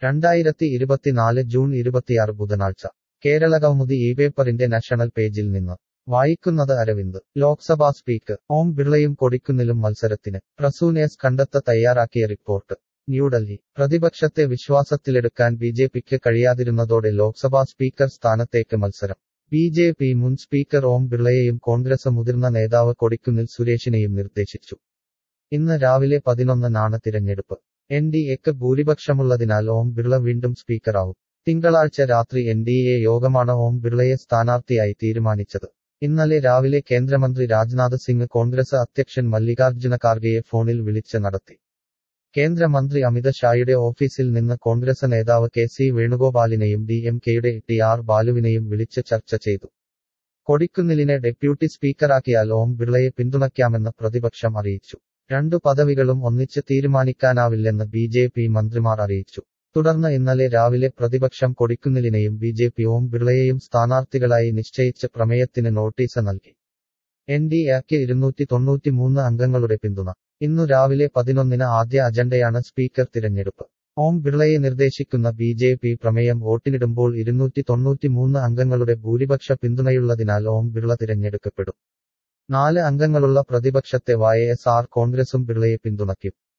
രണ്ടായിരത്തി ഇരുപത്തിനാല് ജൂൺ ഇരുപത്തിയാറ് ബുധനാഴ്ച കേരള കൗമുദി ഈ പേപ്പറിന്റെ നാഷണൽ പേജിൽ നിന്ന് വായിക്കുന്നത് അരവിന്ദ് ലോക്സഭാ സ്പീക്കർ ഓം ബിർളയും കൊടിക്കുന്നിലും മത്സരത്തിന് പ്രസൂനേസ് കണ്ടെത്ത തയ്യാറാക്കിയ റിപ്പോർട്ട് ന്യൂഡൽഹി പ്രതിപക്ഷത്തെ വിശ്വാസത്തിലെടുക്കാൻ ബി ജെ പിക്ക് കഴിയാതിരുന്നതോടെ ലോക്സഭാ സ്പീക്കർ സ്ഥാനത്തേക്ക് മത്സരം ബി ജെ പി മുൻ സ്പീക്കർ ഓം ബിർളയെയും കോൺഗ്രസ് മുതിർന്ന നേതാവ് കൊടിക്കുന്നിൽ സുരേഷിനെയും നിർദ്ദേശിച്ചു ഇന്ന് രാവിലെ പതിനൊന്നിനാണ് തിരഞ്ഞെടുപ്പ് എൻ ഡി എക്ക് ഭൂരിപക്ഷമുള്ളതിനാൽ ഓം ബിർള വീണ്ടും സ്പീക്കറാവും തിങ്കളാഴ്ച രാത്രി എൻ ഡി എ യോഗമാണ് ഓം ബിർളയെ സ്ഥാനാർത്ഥിയായി തീരുമാനിച്ചത് ഇന്നലെ രാവിലെ കേന്ദ്രമന്ത്രി രാജ്നാഥ് സിംഗ് കോൺഗ്രസ് അധ്യക്ഷൻ മല്ലികാർജ്ജുന ഖാർഗെയെ ഫോണിൽ വിളിച്ച് നടത്തി കേന്ദ്രമന്ത്രി അമിത് ഷായുടെ ഓഫീസിൽ നിന്ന് കോൺഗ്രസ് നേതാവ് കെ സി വേണുഗോപാലിനെയും ഡി എം കെയുടെ ടി ആർ ബാലുവിനെയും വിളിച്ച് ചർച്ച ചെയ്തു കൊടിക്കുന്നിലിനെ ഡെപ്യൂട്ടി സ്പീക്കറാക്കിയാൽ ഓം ബിർളയെ പിന്തുണയ്ക്കാമെന്ന് പ്രതിപക്ഷം അറിയിച്ചു രണ്ടു പദവികളും ഒന്നിച്ച് തീരുമാനിക്കാനാവില്ലെന്ന് ബി ജെ പി മന്ത്രിമാർ അറിയിച്ചു തുടർന്ന് ഇന്നലെ രാവിലെ പ്രതിപക്ഷം കൊടിക്കുന്നിലിനെയും ബി ജെ പി ഓം ബിർളയെയും സ്ഥാനാർത്ഥികളായി നിശ്ചയിച്ച് പ്രമേയത്തിന് നോട്ടീസ് നൽകി എൻ ഡി എക്ക് ഇരുന്നൂറ്റി തൊണ്ണൂറ്റിമൂന്ന് അംഗങ്ങളുടെ പിന്തുണ ഇന്നു രാവിലെ പതിനൊന്നിന് ആദ്യ അജണ്ടയാണ് സ്പീക്കർ തിരഞ്ഞെടുപ്പ് ഓം ബിർളയെ നിർദ്ദേശിക്കുന്ന ബി ജെ പി പ്രമേയം വോട്ടിനിടുമ്പോൾ ഇരുന്നൂറ്റി തൊണ്ണൂറ്റിമൂന്ന് അംഗങ്ങളുടെ ഭൂരിപക്ഷ പിന്തുണയുള്ളതിനാൽ ഓം ബിർള തിരഞ്ഞെടുക്കപ്പെടും നാല് അംഗങ്ങളുള്ള പ്രതിപക്ഷത്തെ വായ എസ് ആർ കോൺഗ്രസും ബിർളയെ പിന്തുണയ്ക്കും